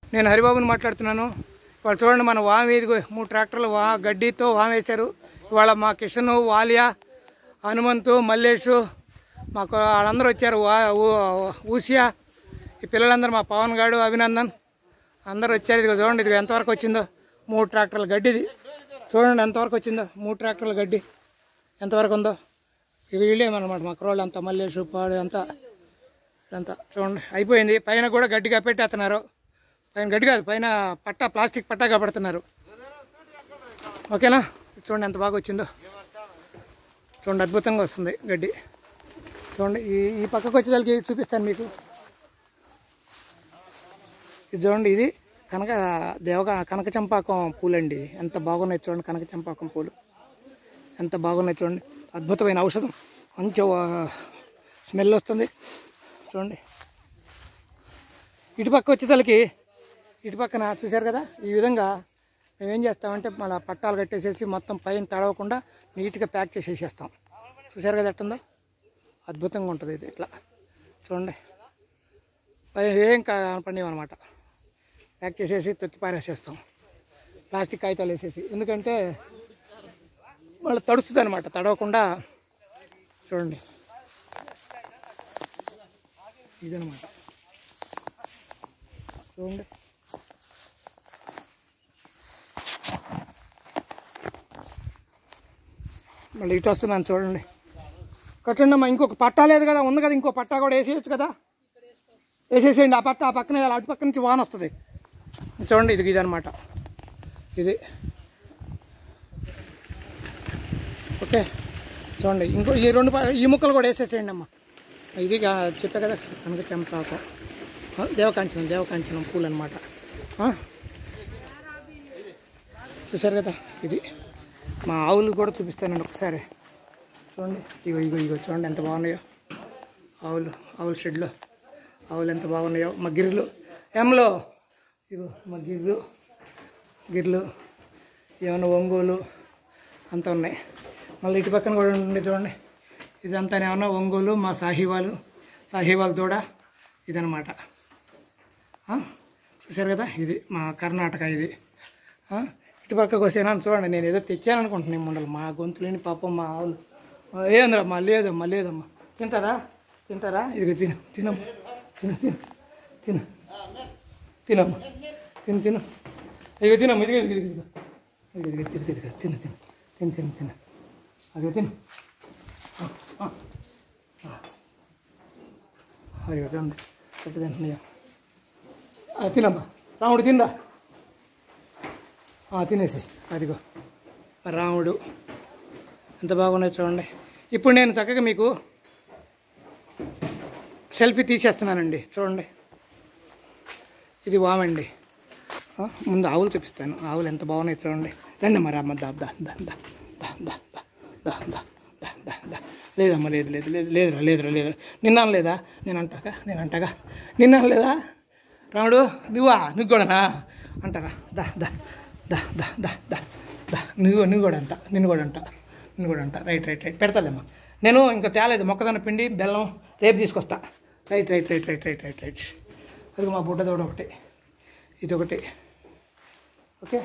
నేను హరిబాబుని మాట్లాడుతున్నాను వాళ్ళు చూడండి మన వామ్ ఇది మూడు ట్రాక్టర్లు వా గడ్డితో వామ్ వేశారు ఇవాళ మా కిషన్ వాలియా హనుమంతు మల్లేషు మాకు వాళ్ళందరూ వచ్చారు వా ఊ- ఊసియా ఈ పిల్లలందరూ మా పవన్ గాడు అభినందన్ అందరూ వచ్చారు ఇదిగో చూడండి ఇది ఎంతవరకు వచ్చిందో మూడు ట్రాక్టర్ల గడ్డిది చూడండి ఎంతవరకు వచ్చిందో మూడు ట్రాక్టర్ల గడ్డి ఎంతవరకు ఉందో ఇవి వీళ్ళేమన్నమాట మా కుర్రోళ్ళు అంతా మల్లేషు పాడు అంతా ఇదంతా చూడండి అయిపోయింది పైన కూడా గడ్డి కప్పెట్టేస్తున్నారు పైన గడ్డి కాదు పైన పట్ట ప్లాస్టిక్ పట్టా కపెడుతున్నారు ఓకేనా చూడండి ఎంత బాగా వచ్చిందో చూడండి అద్భుతంగా వస్తుంది గడ్డి చూడండి ఈ ఈ పక్కకు వచ్చేదానికి చూపిస్తాను మీకు ఇది చూడండి ఇది కనక దేవక కనక చంపాకం పూలండి ఎంత బాగున్నాయి చూడండి కనక చంపాకం పూలు ఎంత బాగున్నాయి చూడండి అద్భుతమైన ఔషధం మంచి స్మెల్ వస్తుంది చూడండి ఇటు పక్క వచ్చేసరికి ఇటు పక్కన చూశారు కదా ఈ విధంగా మేము ఏం చేస్తామంటే మన పట్టాలు కట్టేసేసి మొత్తం పైన తడవకుండా నీట్గా ప్యాక్ చేసేసేస్తాం చూశారు కదా ఎట్టుందో అద్భుతంగా ఉంటుంది ఇది ఇట్లా చూడండి పైన ఏం కనపడినవి అనమాట ప్యాక్ చేసేసి తొక్కి పారేసేస్తాం ప్లాస్టిక్ కాగితాలు వేసేసి ఎందుకంటే మళ్ళీ తడుస్తుంది అనమాట తడవకుండా చూడండి ఇదనమాట చూడండి మళ్ళీ ఇటు వస్తున్నాను చూడండి కట్టండి అమ్మా ఇంకొక పట్టా లేదు కదా ఉంది కదా ఇంకో పట్టా కూడా వేసేయచ్చు కదా వేసేసేయండి ఆ పట్ట ఆ పక్కన అటు పక్క నుంచి వాన వస్తుంది చూడండి ఇది ఇది అనమాట ఇది ఓకే చూడండి ఇంకో ఈ రెండు ప- ఈ ముక్కలు కూడా వేసేసేయండి అమ్మా ఇది కా- చెప్పా కదా కనుక చెంపాకం ఆ, దేవకాంచనం దేవకాంచనం పూలు అనమాట చూసారు కదా ఇది మా ఆవులు కూడా చూపిస్తానండి ఒకసారి చూడండి ఇగో ఇగో ఇగో చూడండి ఎంత బాగున్నాయో ఆవులు ఆవుల షెడ్లో ఆవులు ఎంత బాగున్నాయో మా గిర్రెలు ఎంలో ఇగో మా గిర్రెలు గిర్రెలు ఏమైనా ఒంగోలు అంతా ఉన్నాయి మళ్ళీ ఇటు పక్కన కూడా ఉంది చూడండి ఇదంతా ఏమన్నా ఒంగోలు మా సాహివాలు సాహివాల్ దూడ ఇదనమాట ఆ? చూశారు కదా ఇది మా కర్ణాటక ఇది ఆ? ఇటు పక్కకు వస్తేనా చూడండి నేను ఏదో తెచ్చాను అనుకుంటున్నాను ముండలు మా గొంతులేని పాపం మా ఆవులు ఆ, ఏందమ్మా లేదమ్మా లేదమ్మా తింటారా తింటారా ఇది తిను తినమ్మా తిను తిను తిను తినమ్మా తిను తిను ఇక తినమ్మా ఇదిగో ఇదిగో ఇదిగో ఇదిగో ఇదిగో ఇదిగో ఇదిగో తిను తిను తిను తిను తిను అదిగో తిను ఆ, ఆ. ఆ. అదిగో చూడండి ఎట్టు తింటున్నాయో ఆ, తినమ్మా రాముడు తిందా ఆ, తినేసి అదిగో రాముడు ఎంత బాగున్నాయి చూడండి ఇప్పుడు నేను చక్కగా మీకు సెల్ఫీ తీసేస్తున్నానండి చూడండి ఇది వామండి ఆ, ముందు ఆవులు చూపిస్తాను ఆవులు ఎంత బాగున్నాయి చూడండి రండి మరి అమ్మ దా దా దా దా దా దా దా దా దా దా దా దా లేదమ్మా లేదు లేదు లేదు లేదురా లేదురా లేదురా నిన్నాను లేదా నేను అంటాగా నేను అంటాగా నిన్నాను లేదా రాముడు నువ్వా నువ్వు కూడానా అంటారా దా దా దా దా దా దా దా నువ్వు నువ్వు కూడా అంట నిన్ను కూడా అంట నిన్ను కూడా అంట రైట్ రైట్ రైట్ పెడతాలేమ్మా నేను ఇంకా తేలేదు మొక్కజొన్న పిండి బెల్లం రేపు తీసుకొస్తా right right right right right right right అది మా బుడ్డ దోడ ఒకటి ఇది ఒకటి ఓకే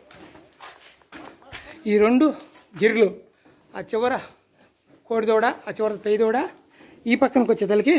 ఈ రెండు గిర్రెలు ఆ చివర కోడి దూడ ఆ చివర పెయ్యి దూడ ఈ పక్కనకి వచ్చేసరికి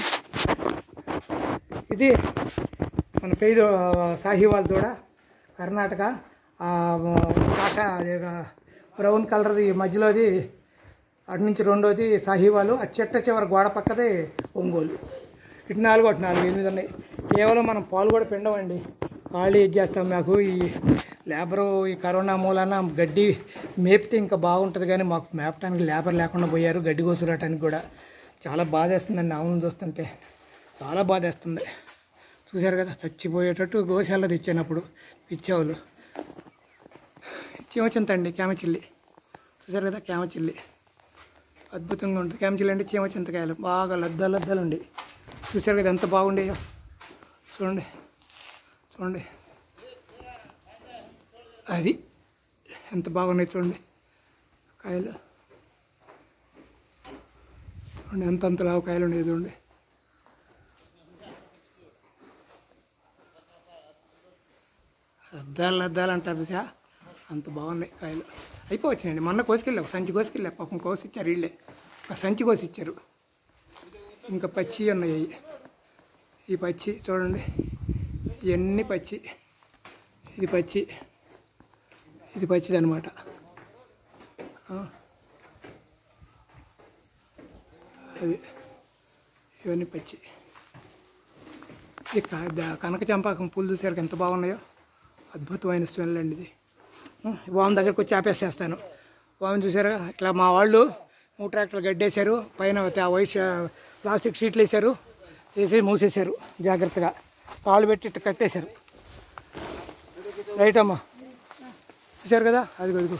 ఇది మన పెయ్యి దో సాహివాల్ దూడ కర్ణాటక ఆ కాష అదే బ్రౌన్ కలర్ది మధ్యలోది అటు నుంచి రెండోది సాహివాలు ఆ చెట్ట చివరి గోడ పక్కదే ఒంగోలు ఇటు నాలుగు అటు నాలుగు ఎనిమిది ఉన్నాయి కేవలం మనం పాలు కూడా పిండమండి ఖాళీ ఇది చేస్తాం మాకు ఈ లేబరు ఈ కరోనా మూలాన గడ్డి మేపితే ఇంకా బాగుంటుంది కానీ మాకు మేపడానికి లేబర్ లేకుండా పోయారు గడ్డి కోసురాటానికి కూడా చాలా బాధేస్తుందండి ఆవులను చూస్తుంటే చాలా బాధేస్తుంది చూశారు కదా చచ్చిపోయేటట్టు గోశాల తెచ్చినప్పుడు పిచ్చావులు చీమచింతండి కేమచిల్లి చూశారు కదా కేమచిల్లి అద్భుతంగా ఉంటుంది కేమచిల్లి అంటే చీమచింతకాయలు బాగా లద్ద లద్దలు ఉండి చూశారు కదా ఎంత బాగుండేయో చూడండి చూడండి అది ఎంత బాగున్నాయి చూడండి కాయలు చూడండి ఎంత అంత లావు కాయలు ఉండేది చూడండి అద్దాలు అద్దాలు అంటారు చూసా అంత బాగున్నాయి కాయలు అయిపోవచ్చినండి మొన్న కోసుకెళ్ళి ఒక సంచి కోసుకెళ్ళా పాపం కోసి ఇచ్చారు వీళ్ళే ఒక సంచి కోసి ఇచ్చారు ఇంకా పచ్చి ఉన్నాయి అవి. ఈ పచ్చి చూడండి ఇవన్నీ పచ్చి ఇది పచ్చి ఇది పచ్చిది అనమాట అది ఇవన్నీ పచ్చి ఇది క- ద- కనక చంపాకం పూలు చూసారు ఎంత బాగున్నాయో అద్భుతమైన స్మెల్ అండి ఇది ఉం, వామ్ దగ్గరకు వచ్చి ఆపేసేస్తాను వామ్ చూసారా ఇట్లా మా వాళ్ళు మూడు ట్రాక్టర్లు గడ్డేశారు పైన ఆ వైట్ షా- ప్లాస్టిక్ షీట్లు వేశారు వేసి మూసేశారు జాగ్రత్తగా తాళ్ళు పెట్టి ఇట్లా కట్టేశారు రైట్ అమ్మా చూసారు కదా అదిగో అదిగో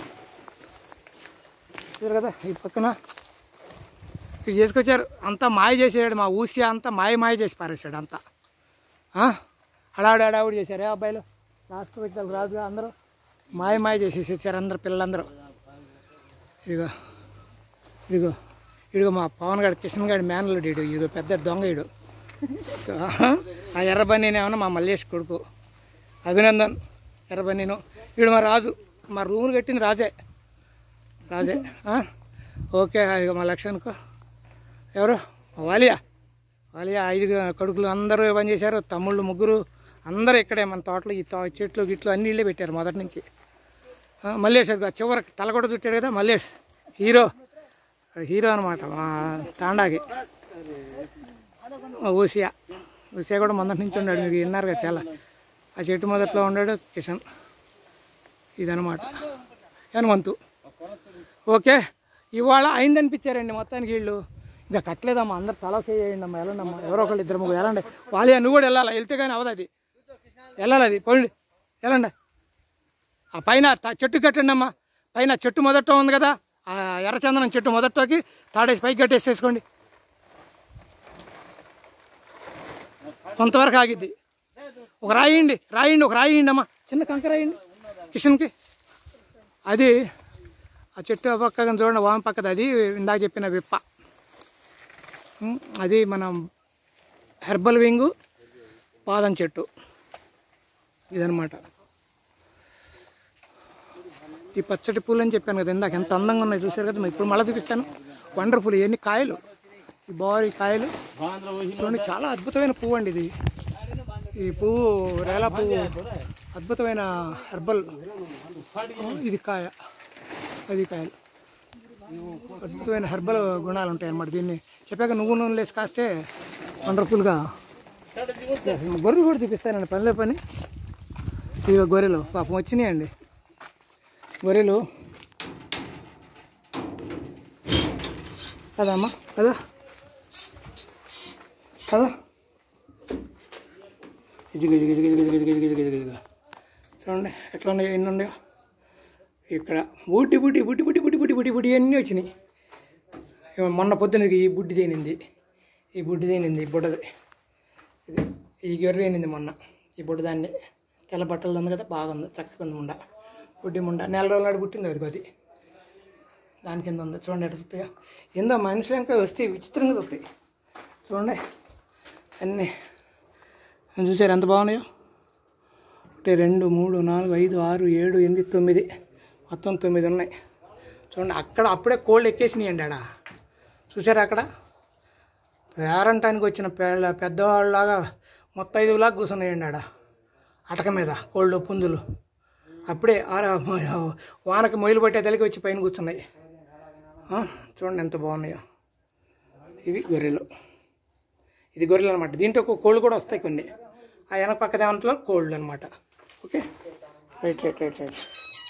చూసారు కదా ఈ పక్కన ఇది చేసుకొచ్చారు అంతా మాయ చేసేయాడు మా ఊసి అంతా మాయ మాయ చేసి పారేసాడు అంతా ఆ? హడావుడి హడావుడి చేశారు ఏ అబ్బాయిలు లాస్ట్కి వచ్చారు రాజుగా అందరూ మాయ మాయ చేసేసారు అందరు పిల్లలందరూ ఇదిగో ఇదిగో ఇదిగో మా పవన్ గారు కిషన్ గారి మేనలుడు ఇడు ఇదిగో పెద్ద దొంగ ఇడు ఆ ఎర్రబన్నీని ఏమన్నా మా మల్లేష్ కొడుకు అభినందన్ ఎర్రబన్నీను వీడు మా రాజు మా రూములు కట్టింది రాజే రాజే ఆ? ఓకే ఇక మా లక్ష్యానికి ఎవరు వాలియా వాలియా ఐదు కొడుకులు అందరూ పనిచేశారు తమ్ముళ్ళు ముగ్గురు అందరూ ఇక్కడే మన తోటలు ఈ తో చెట్లు గిట్లు అన్ని ఇళ్ళే పెట్టారు మొదటి నుంచి ఆ, మల్లేష్ అది చివరికి తల కూడా చుట్టాడు కదా మల్లేష్ హీరో హీరో అనమాట మా తాండాకి మా ఊసియా ఊసియా కూడా మొదటి నుంచి ఉన్నాడు మీకు విన్నారు కదా చాలా ఆ చెట్టు మొదట్లో ఉన్నాడు కిషన్ ఇదనమాట హనుమంతు ఓకే ఇవాళ అయిందనిపించారండి మొత్తానికి వీళ్ళు ఇంకా కట్టలేదమ్మా అందరు తల చేయండి అమ్మా వెళ్ళండమ్మా ఎవరో ఒకళ్ళు ఇద్దరు ముగ్గురు వెళ్ళండి వాలియా నువ్వు కూడా వెళ్ళాలి వెళ్తే కానీ అవదు అది వెళ్ళాలి అది పోండి వెళ్ళండి ఆ పైన త- చెట్టు కట్టండి అమ్మా పైన చెట్టు మొదట్లో ఉంది కదా ఆ ఎర్రచందనం చెట్టు మొదట్లోకి తాడేసి పైకి కట్టేసేసుకోండి కొంతవరకు ఆగిద్ది ఒక రాయండి రాయండి ఒక రాయండి అమ్మా చిన్న కంక రాయండి కిషన్కి అది ఆ చెట్టు పక్కన చూడండి వామ పక్కది అది ఇందాక చెప్పిన విప్ప ఉం, అది మనం హెర్బల్ వింగు పాదం చెట్టు ఇదనమాట ఈ పచ్చటి పూలు అని చెప్పాను కదా ఇందాక ఎంత అందంగా ఉన్నాయి చూసారు కదా మరి ఇప్పుడు మళ్ళీ చూపిస్తాను వండర్ఫుల్ ఎన్ని కాయలు ఈ బారీ కాయలు చూడండి చాలా అద్భుతమైన పువ్వు అండి ఇది ఈ పువ్వు రేలా పువ్వు అద్భుతమైన హెర్బల్ ఇది కాయ అది కాయలు అద్భుతమైన హెర్బల్ గుణాలు ఉంటాయి అన్నమాట దీన్ని చెప్పాక నువ్వు నూనె లేసి కాస్తే వండర్ఫుల్గా గొర్రెలు కూడా చూపిస్తానండి పనిలే పని ఇక గొర్రెలు పాపం వచ్చినాయండి గొర్రెలు కదమ్మా కదా కదా ఇదిగో ఇదిగో ఇదిగో ఇదిగో ఇదిగో ఇదిగో ఇదిగో ఇదిగో ఇదిగో చూడండి ఎట్లా ఉన్నాయో ఎన్ని ఉన్నాయో ఇక్కడ బుడ్డి బుడ్డి బుడ్డి బుడ్డి బుడ్డి బుడ్డి బుడ్డి బుడ్డి అన్నీ వచ్చినాయి ఇగో మొన్న పొద్దున ఈ బుడ్డి తేనింది ఈ బుడ్డి తేనింది ఈ బుడ్డది ఇది ఈ గొర్రె తేనింది మొన్న ఈ బుడ్డదాన్ని తెల్ల బట్టలు ఉంది కదా బాగుంది చక్కగా ఉంది ముండ బుడ్డి ముండ నెల రోజుల నాడు పుట్టింది అది కొద్ది దాని కింద ఉంది చూడండి ఎట్లా చూస్తాయో ఏందో మనుషులు ఇంకా వస్తే విచిత్రంగా చూస్తాయి చూడండి అన్నీ అని చూసారు ఎంత బాగున్నాయో ఒకటి రెండు మూడు నాలుగు ఐదు ఆరు ఏడు ఎనిమిది తొమ్మిది మొత్తం తొమ్మిది ఉన్నాయి చూడండి అక్కడ అప్పుడే కోళ్ళు ఎక్కేసినాయండి ఆడ చూసారా అక్కడ పేరంటానికి వచ్చిన పెళ్ళ పెద్దవాళ్ళలాగా మొత్తం ఐదులాగా కూర్చున్నాయండి ఆడ అటక మీద కోళ్ళు పుంజులు అప్పుడే ఆర- వానకి మొయిలు పట్టే తలికి వచ్చి పైన కూర్చున్నాయి ఆ, చూడండి ఎంత బాగున్నాయో ఇవి గొర్రెలు ఇది గొర్రెలు అనమాట దీంట్లో కో- కోళ్ళు కూడా వస్తాయి కొన్ని ఆ వెనక పక్క దాంట్లో కోళ్ళు అనమాట okay right right right right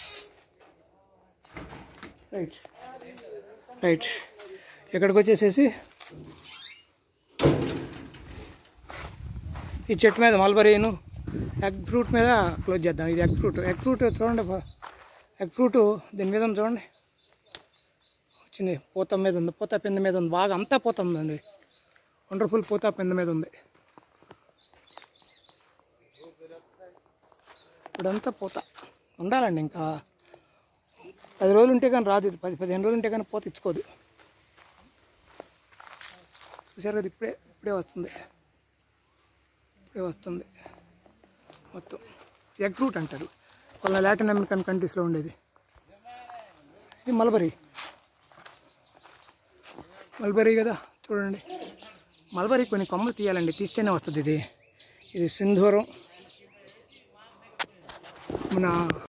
right right ఇక్కడికి వచ్చేసేసి ఈ చెట్టు మీద మల్బరీను ఎగ్ ఫ్రూట్ మీద క్లోజ్ చేద్దాం ఇది ఎగ్ ఫ్రూట్ ఎగ్ ఫ్రూట్ చూడండి బా. ఎగ్ ఫ్రూట్ దీని మీద ఉంది చూడండి వచ్చింది పూత మీద ఉంది పూత పింద మీద ఉంది బాగా అంతా పూత ఉందండి వండర్ఫుల్ పూత పింద మీద ఉంది ఇప్పుడంతా పూత ఉండాలండి ఇంకా పది రోజులు ఉంటే కానీ రాదు ఇది పది పదిహేను రోజులు ఉంటే కానీ పూత ఇచ్చుకోదు చూసారు కదా ఇప్పుడే ఇప్పుడే వస్తుంది ఇప్పుడే వస్తుంది మొత్తం ఎగ్ ఫ్రూట్ అంటారు వాళ్ళ లాటిన్ అమెరికన్ కంట్రీస్లో ఉండేది ఇది మల్బరీ మల్బరీ కదా చూడండి మల్బరీ కొన్ని కొమ్మలు తీయాలండి తీస్తేనే వస్తుంది ఇది ఇది సింధూరం మన